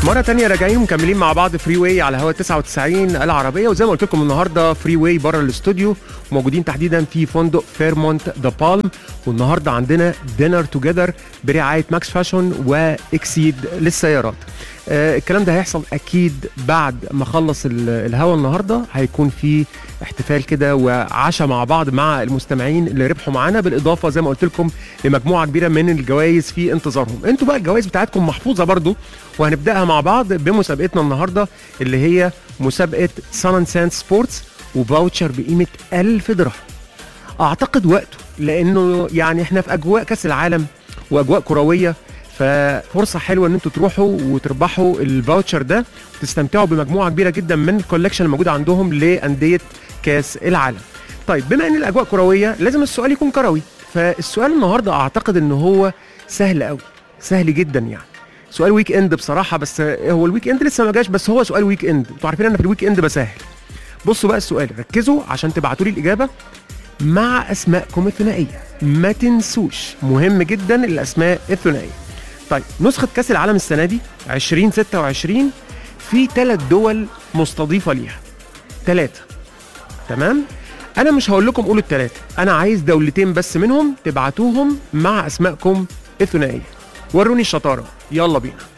مرة تانية راجعين مكملين مع بعض فري واي على هوا 99 العربية وزي ما قلت لكم النهاردة فري واي بره الاستوديو وموجودين تحديدا في فندق فيرمونت ذا بالم والنهاردة عندنا دينر توجذر برعاية ماكس فاشون واكسيد للسيارات آه الكلام ده هيحصل اكيد بعد ما اخلص ال- الهوا النهارده هيكون في احتفال كده وعشاء مع بعض مع المستمعين اللي ربحوا معانا بالاضافه زي ما قلت لكم لمجموعه كبيره من الجوائز في انتظارهم انتوا بقى الجوائز بتاعتكم محفوظه برضو وهنبداها مع بعض بمسابقتنا النهارده اللي هي مسابقه سان ساند سبورتس وفاوتشر بقيمه 1000 درهم اعتقد وقته لانه يعني احنا في اجواء كاس العالم واجواء كرويه ففرصه حلوه ان انتوا تروحوا وتربحوا الفاوتشر ده وتستمتعوا بمجموعه كبيره جدا من الكولكشن الموجوده عندهم لانديه كاس العالم. طيب بما ان الاجواء كرويه لازم السؤال يكون كروي فالسؤال النهارده اعتقد ان هو سهل قوي سهل جدا يعني سؤال ويك اند بصراحه بس هو الويك اند لسه ما جاش بس هو سؤال ويك اند انتوا عارفين انا في الويك اند بسهل بصوا بقى السؤال ركزوا عشان تبعتوا لي الاجابه مع اسمائكم الثنائيه ما تنسوش مهم جدا الاسماء الثنائيه طيب نسخه كاس العالم السنه دي 2026 في ثلاث دول مستضيفه ليها ثلاثه تمام انا مش هقول لكم قولوا الثلاثه انا عايز دولتين بس منهم تبعتوهم مع اسمائكم الثنائيه وروني الشطاره يلا بينا